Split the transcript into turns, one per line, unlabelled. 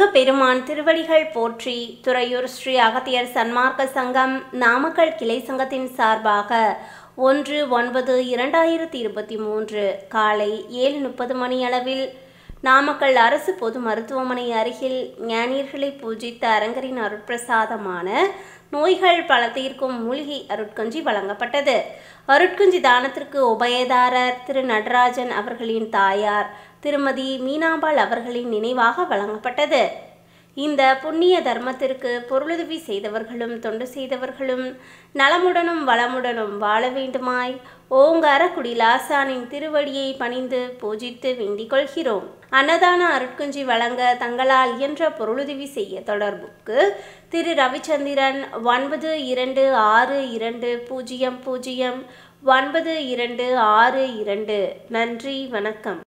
முருகப்பெருமான் திருவடிகள் போற்றி துறையூர் ஸ்ரீ அகத்தியர் சன்மார்க்க சங்கம் நாமக்கல் கிளை சங்கத்தின் சார்பாக ஒன்று ஒன்பது இரண்டாயிரத்தி இருபத்தி மூன்று காலை ஏழு முப்பது மணி அளவில் நாமக்கல் அரசு பொது மருத்துவமனை அருகில் ஞானியர்களை பூஜித்த அரங்கரின் அருட்பிரசாதமான நோய்கள் பல தீர்க்கும் மூலிகை அருட்கஞ்சி வழங்கப்பட்டது அருட்கஞ்சி தானத்திற்கு உபயதாரர் திரு நடராஜன் அவர்களின் தாயார் திருமதி மீனாம்பாள் அவர்களின் நினைவாக வழங்கப்பட்டது இந்த புண்ணிய தர்மத்திற்கு பொருளுதவி செய்தவர்களும் தொண்டு செய்தவர்களும் நலமுடனும் வளமுடனும் வாழ வேண்டுமாய் ஓங்கார குடிலாசானின் திருவடியை பணிந்து பூஜித்து வேண்டிக் கொள்கிறோம் அன்னதான அருட்குஞ்சி வழங்க தங்களால் இயன்ற பொருளுதவி செய்ய தொடர்புக்கு திரு ரவிச்சந்திரன் ஒன்பது இரண்டு ஆறு இரண்டு பூஜ்ஜியம் பூஜ்ஜியம் ஒன்பது இரண்டு ஆறு இரண்டு நன்றி வணக்கம்